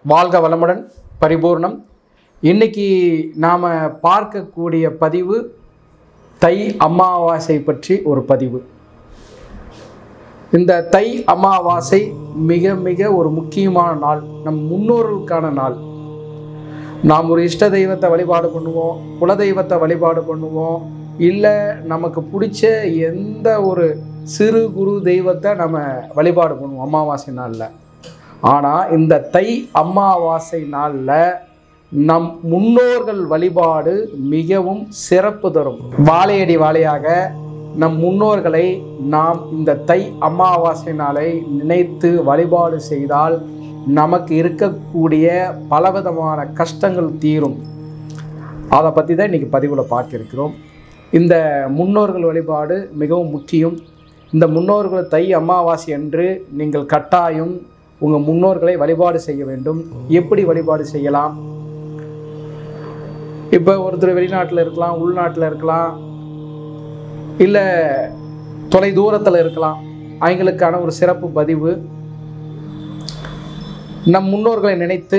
வாழ்க வளமுடன் பரிபூர்ணம் இன்னைக்கு நாம் பார்க்கக்கூடிய பதிவு தை அமாவாசை பற்றி ஒரு பதிவு இந்த தை அமாவாசை மிக மிக ஒரு முக்கியமான நாள் நம் முன்னோர்களுக்கான நாள் நாம் ஒரு இஷ்ட தெய்வத்தை வழிபாடு பண்ணுவோம் குல தெய்வத்தை வழிபாடு பண்ணுவோம் இல்லை நமக்கு பிடிச்ச எந்த ஒரு சிறு குரு தெய்வத்தை நம்ம வழிபாடு பண்ணுவோம் அமாவாசை நாளில் ஆனால் இந்த தை அமாவாசை நாளில் நம் முன்னோர்கள் வழிபாடு மிகவும் சிறப்பு தரும் வாழையடி வாழையாக நம் முன்னோர்களை நாம் இந்த தை அமாவாசை நாளை நினைத்து வழிபாடு செய்தால் நமக்கு இருக்கக்கூடிய பலவிதமான கஷ்டங்கள் தீரும் அதை பற்றி தான் இன்றைக்கி பதிவில் பார்க்க இருக்கிறோம் இந்த முன்னோர்கள் வழிபாடு மிகவும் முக்கியம் இந்த முன்னோர்கள் தை அமாவாசை அன்று நீங்கள் கட்டாயம் உங்கள் முன்னோர்களை வழிபாடு செய்ய வேண்டும் எப்படி வழிபாடு செய்யலாம் இப்போ ஒருத்தர் வெளிநாட்டில் இருக்கலாம் உள்நாட்டில் இருக்கலாம் இல்லை தொலை தூரத்தில் இருக்கலாம் அவங்களுக்கான ஒரு சிறப்பு பதிவு நம் முன்னோர்களை நினைத்து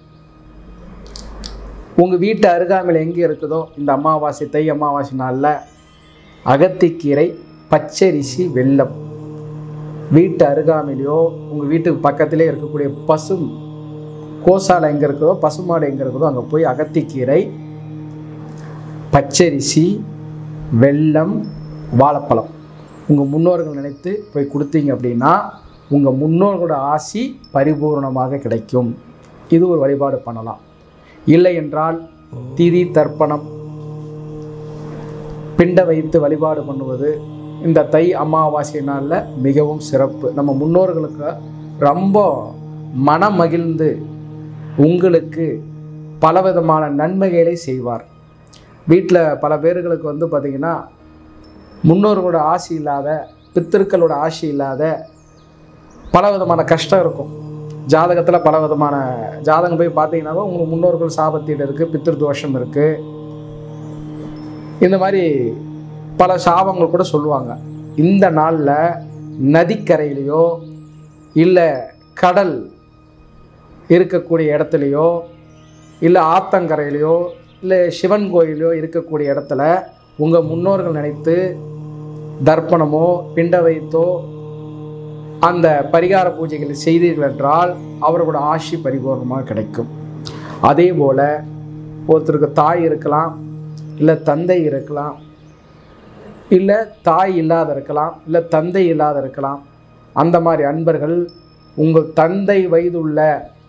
உங்கள் வீட்டு அருகாமையில் எங்கே இருக்குதோ இந்த அமாவாசை தை அமாவாசை நாளில் அகத்திக்கீரை பச்சரிசி வெல்லம் வீட்டு அருகாமையிலையோ உங்கள் வீட்டுக்கு பக்கத்திலே இருக்கக்கூடிய பசு கோசாலை எங்கே இருக்குதோ பசுமாடு எங்கே இருக்குதோ அங்கே போய் அகத்திக்கீரை பச்சரிசி வெல்லம் வாழைப்பழம் உங்கள் முன்னோர்கள் நினைத்து போய் கொடுத்தீங்க அப்படின்னா உங்கள் முன்னோர்களோட ஆசி பரிபூர்ணமாக கிடைக்கும் இது ஒரு வழிபாடு பண்ணலாம் இல்லை என்றால் திதி தர்ப்பணம் பிண்ட வைத்து வழிபாடு பண்ணுவது இந்த தை அமாவாசை நாளில் மிகவும் சிறப்பு நம்ம முன்னோர்களுக்கு ரொம்ப மனம் மகிழ்ந்து உங்களுக்கு பலவிதமான நன்மைகளை செய்வார் வீட்டில் பல பேர்களுக்கு வந்து பார்த்திங்கன்னா முன்னோர்களோட ஆசி இல்லாத பித்திருக்களோட ஆசி இல்லாத பல விதமான கஷ்டம் இருக்கும் ஜாதகத்தில் பல விதமான ஜாதகம் போய் பார்த்தீங்கன்னாவே உங்களுக்கு முன்னோர்கள் சாபத்தீடு இருக்குது பித்திரு தோஷம் இருக்குது இந்த மாதிரி பல சாபங்கள் கூட சொல்லுவாங்க இந்த நாளில் நதிக்கரையிலையோ இல்லை கடல் இருக்கக்கூடிய இடத்துலையோ இல்லை ஆத்தங்கரையிலையோ இல்லை சிவன் கோயிலையோ இருக்கக்கூடிய இடத்துல உங்கள் முன்னோர்கள் நினைத்து தர்ப்பணமோ பிண்ட வைத்தோ அந்த பரிகார பூஜைகளை செய்தீர்கள் என்றால் அவர்களோட ஆசி பரிபூர்ணமாக கிடைக்கும் அதே போல் ஒருத்தருக்கு தாய் இருக்கலாம் இல்லை தந்தை இருக்கலாம் இல்லை தாய் இல்லாத இருக்கலாம் இல்லை தந்தை இல்லாத இருக்கலாம் அந்த மாதிரி அன்பர்கள் உங்கள் தந்தை வயதுள்ள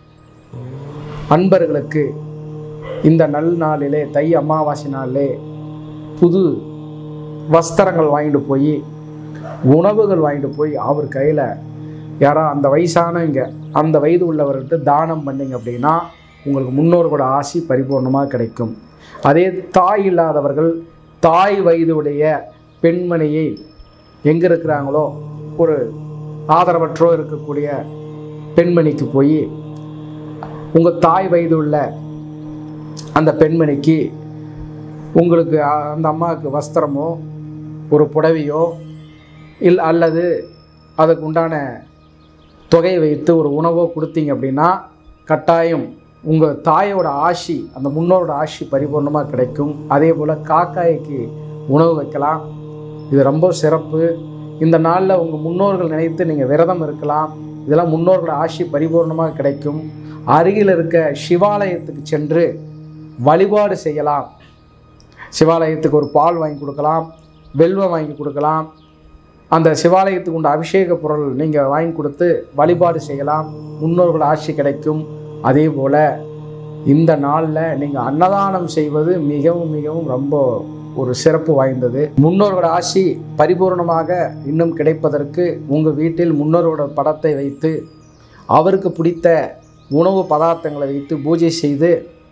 அன்பர்களுக்கு இந்த நல் நாளிலே தை அமாவாசை நாளிலே புது வஸ்திரங்கள் வாங்கிட்டு போய் உணவுகள் வாங்கிட்டு போய் அவர் கையில் யாரா அந்த வயசானவங்க அந்த வயது உள்ளவர்கிட்ட தானம் பண்ணிங்க அப்படின்னா உங்களுக்கு முன்னோர்களோட ஆசி பரிபூர்ணமாக கிடைக்கும் அதே தாய் இல்லாதவர்கள் தாய் வயதுடைய பெண்மணியை எங்கே இருக்கிறாங்களோ ஒரு ஆதரவற்றோ இருக்கக்கூடிய பெண்மணிக்கு போய் உங்கள் தாய் வயது உள்ள அந்த பெண்மணிக்கு உங்களுக்கு அ- அந்த அம்மாவுக்கு வஸ்திரமோ ஒரு புடவையோ இல் அல்லது அதுக்கு உண்டான தொகையை வைத்து ஒரு உணவோ கொடுத்தீங்க அப்படின்னா கட்டாயம் உங்கள் தாயோட ஆசி அந்த முன்னோரோட ஆசி பரிபூர்ணமாக கிடைக்கும் அதே போல் காக்காய்க்கு உணவு வைக்கலாம் இது ரொம்ப சிறப்பு இந்த நாளில் உங்கள் முன்னோர்கள் நினைத்து நீங்கள் விரதம் இருக்கலாம் இதெல்லாம் முன்னோர்களோட ஆசி பரிபூர்ணமாக கிடைக்கும் அருகில் இருக்க சிவாலயத்துக்கு சென்று வழிபாடு செய்யலாம் சிவாலயத்துக்கு ஒரு பால் வாங்கி கொடுக்கலாம் வெல்வம் வாங்கி கொடுக்கலாம் அந்த சிவாலயத்துக்கு உண்ட அபிஷேக பொருள் நீங்கள் வாங்கி கொடுத்து வழிபாடு செய்யலாம் முன்னோர்கள் ஆட்சி கிடைக்கும் அதே போல் இந்த நாளில் நீங்கள் அன்னதானம் செய்வது மிகவும் மிகவும் ரொம்ப ஒரு சிறப்பு வாய்ந்தது முன்னோர்களோட ஆசி பரிபூர்ணமாக இன்னும் கிடைப்பதற்கு உங்கள் வீட்டில் முன்னோரோட படத்தை வைத்து அவருக்கு பிடித்த உணவு பதார்த்தங்களை வைத்து பூஜை செய்து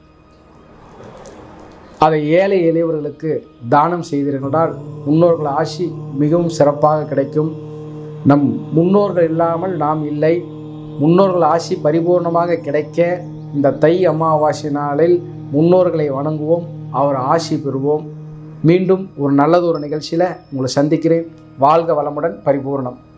அதை ஏழை எளியவர்களுக்கு தானம் செய்தீர்களால் முன்னோர்கள் ஆசி மிகவும் சிறப்பாக கிடைக்கும் நம் முன்னோர்கள் இல்லாமல் நாம் இல்லை முன்னோர்கள் ஆசி பரிபூர்ணமாக கிடைக்க இந்த தை அமாவாசை நாளில் முன்னோர்களை வணங்குவோம் அவர் ஆசி பெறுவோம் மீண்டும் ஒரு நல்லதொரு நிகழ்ச்சியில் உங்களை சந்திக்கிறேன் வாழ்க வளமுடன் பரிபூர்ணம்